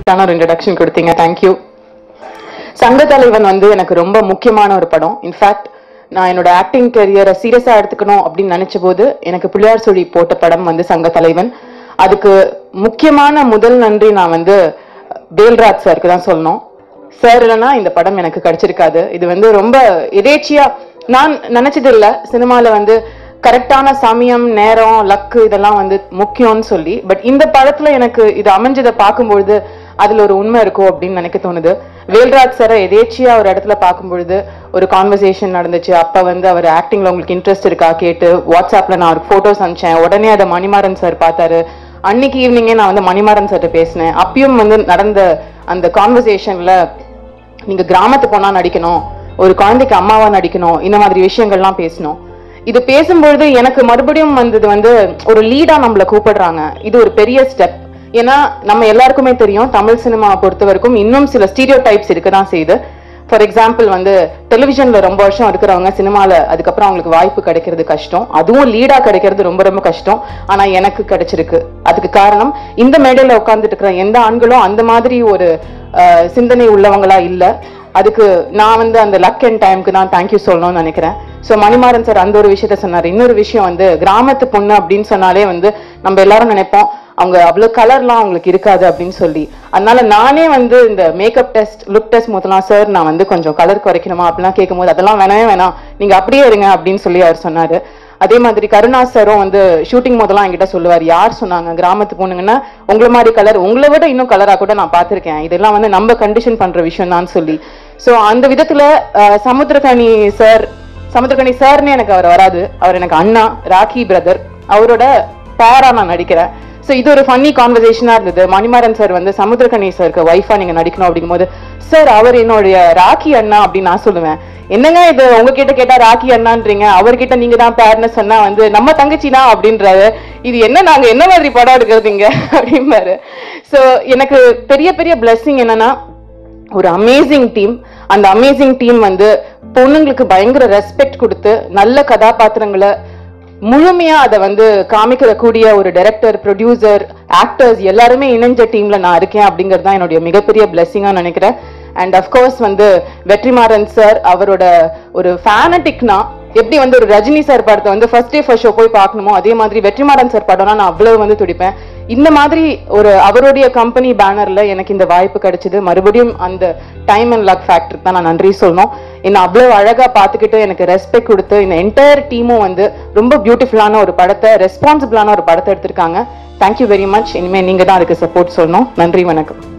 ஒரு இன்ட்ரடக்ஷன் கொடுத்தீங்க தேங்க்யூ சங்க தலைவன் வந்து எனக்கு ரொம்ப முக்கியமான ஒரு படம் இன்ஃபேக்ட் நான் என்னோட ஆக்டிங் கெரியரை சீரியஸா எடுத்துக்கணும் அப்படின்னு நினைச்ச போது எனக்கு பிள்ளையார் சொல்லி போட்ட படம் வந்து சங்க தலைவன் அதுக்கு முக்கியமான முதல் நன்றி நான் வந்து வேல்ராஜ் சாருக்கு தான் சொல்லணும் சார் இல்லைன்னா இந்த படம் எனக்கு கிடைச்சிருக்காது இது வந்து ரொம்ப எதேச்சியா நான் நினைச்சது இல்ல சினிமால வந்து கரெக்டான சமயம் நேரம் லக்கு இதெல்லாம் வந்து முக்கியம்னு சொல்லி பட் இந்த படத்துல எனக்கு இது அமைஞ்சதை பார்க்கும்பொழுது அதுல ஒரு உண்மை இருக்கும் அப்படின்னு நினைக்க தோணுது வேல்ராஜ் சாரை எதேச்சியா ஒரு இடத்துல பார்க்கும்பொழுது ஒரு கான்வர்சேஷன் நடந்துச்சு அப்ப வந்து அவர் ஆக்டிங்ல உங்களுக்கு இன்ட்ரெஸ்ட் இருக்கா கேட்டு வாட்ஸ்அப்ல நான் அவருக்கு போட்டோஸ் அனுப்பிச்சேன் உடனே அதை மணிமாறன் சார் பார்த்தாரு அன்னைக்கு ஈவினிங்கே நான் வந்து மணிமாறன் சார்ட்ட பேசினேன் அப்பயும் வந்து நடந்த அந்த கான்வர்சேஷன்ல நீங்க கிராமத்து போனா நடிக்கணும் ஒரு குழந்தைக்கு அம்மாவா நடிக்கணும் இந்த மாதிரி விஷயங்கள்லாம் பேசணும் இது பேசும்பொழுது எனக்கு மறுபடியும் வந்தது வந்து ஒரு லீடா நம்மள கூப்பிடுறாங்க இது ஒரு பெரிய ஸ்டெப் ஏன்னா நம்ம எல்லாருக்குமே தெரியும் தமிழ் சினிமாவை பொறுத்த வரைக்கும் இன்னும் சில ஸ்டீரியோ டைப்ஸ் இருக்க தான் செய்யுது ஃபார் எக்ஸாம்பிள் வந்து டெலிவிஷன்ல ரொம்ப வருஷம் இருக்கிறவங்க சினிமால அதுக்கப்புறம் அவங்களுக்கு வாய்ப்பு கிடைக்கிறது கஷ்டம் அதுவும் லீடா கிடைக்கிறது ரொம்ப ரொம்ப கஷ்டம் ஆனா எனக்கு கிடைச்சிருக்கு அதுக்கு காரணம் இந்த மேடையில உட்கார்ந்துட்டு இருக்கிற எந்த ஆண்களும் அந்த மாதிரி ஒரு அஹ், சிந்தனை உள்ளவங்களா இல்ல அதுக்கு நான் வந்து அந்த லக் அண்ட் டைம்க்கு தான் தேங்க்யூ சொல்லணும்னு நினைக்கிறேன் ஸோ மணிமாறன் சார் அந்த ஒரு விஷயத்த சொன்னார் இன்னொரு விஷயம் வந்து கிராமத்து பொண்ணு அப்படின்னு சொன்னாலே வந்து நம்ம எல்லாரும் நினைப்போம் அவங்க அவ்வளவு கலர்லாம் அவங்களுக்கு இருக்காது அப்படின்னு சொல்லி அதனால நானே வந்து இந்த மேக்கப் டெஸ்ட் லுக் டெஸ்ட் முதலாம் சார் நான் வந்து கொஞ்சம் கலர் குறைக்கணுமா அப்படிலாம் கேட்கும்போது அதெல்லாம் வேணவே வேணாம் நீங்க அப்படியே இருங்க அப்படின்னு சொல்லி அவர் சொன்னாரு அதே மாதிரி கருணா சாரும் வந்து ஷூட்டிங் முதலாம் என்கிட்ட சொல்லுவார் யார் சொன்னாங்க கிராமத்து பொண்ணுங்கன்னா உங்களை மாதிரி கலர் உங்களை விட இன்னும் கலரா கூட நான் பார்த்திருக்கேன் இதெல்லாம் வந்து நம்ம கண்டிஷன் பண்ற விஷயம் தான் சொல்லி சோ அந்த விதத்துல அஹ், சமுத்திரகனி சார் சமுத்திரகனி சார்னு எனக்கு அவர் வராது அவர் எனக்கு அண்ணா ராக்கி பிரதர் அவரோட பேரா நான் நடிக்கிறேன் சோ இது ஒரு ஃபன்னி கான்வர்சேஷனா இருந்தது மணிமாறன் சார் வந்து சமுத்திரகனி சாருக்கு ஒய்ஃபா நீங்க நடிக்கணும் அப்படிங்கும்போது சார் அவர் என்னுடைய ராக்கி அண்ணா அப்படின்னு நான் சொல்லுவேன் என்னங்க இது உங்ககிட்ட கேட்டா ராக்கி அண்ணான்றீங்க அவர்கிட்ட நீங்க தான் பேர்னு சொன்னா வந்து நம்ம தங்கச்சி தான் அப்படின்றாரு இது என்ன நாங்க என்ன மாதிரி படம் எடுக்கிறது இங்க அப்படிம்பாரு சோ எனக்கு பெரிய பெரிய blessing என்னன்னா ஒரு அமேசிங் டீம் அந்த அமேசிங் டீம் வந்து பொண்ணுங்களுக்கு பயங்கர ரெஸ்பெக்ட் கொடுத்து நல்ல கதாபாத்திரங்களை முழுமையா அதை வந்து காமிக்கிற கூடிய ஒரு டைரக்டர் ப்ரொடியூசர் ஆக்டர்ஸ் எல்லாருமே இணைஞ்ச டீம்ல நான் இருக்கேன் அப்படிங்கிறது தான் என்னுடைய மிகப்பெரிய பிளெஸிங்கா நினைக்கிறேன் அண்ட் அஃப்கோர்ஸ் வந்து வெற்றிமாறன் சார் அவரோட ஒரு ஃபேனட்டிக்னா எப்படி வந்து ஒரு ரஜினி சார் படத்தை வந்து ஃபர்ஸ்ட் டே ஃபர்ஸ்ட் ஷோ போய் பார்க்கணுமோ அதே மாதிரி வெற்றிமாறன் சார் படம்னா நான் அவ்வளவு வந்து துடிப்பேன் இந்த மாதிரி ஒரு அவருடைய கம்பெனி பேனர்ல எனக்கு இந்த வாய்ப்பு கிடைச்சது மறுபடியும் அந்த டைம் அண்ட் லக் ஃபேக்டருக்கு தான் நான் நன்றி சொல்லணும் என்ன அவ்வளவு அழகா பார்த்துக்கிட்டு எனக்கு ரெஸ்பெக்ட் கொடுத்து இந்த என்டையர் டீமும் வந்து ரொம்ப பியூட்டிஃபுல்லான ஒரு படத்தை ரெஸ்பான்சிபிளான ஒரு படத்தை எடுத்திருக்காங்க தேங்க்யூ வெரி மச் இனிமே நீங்க தான் அதுக்கு சப்போர்ட் சொல்லணும் நன்றி வணக்கம்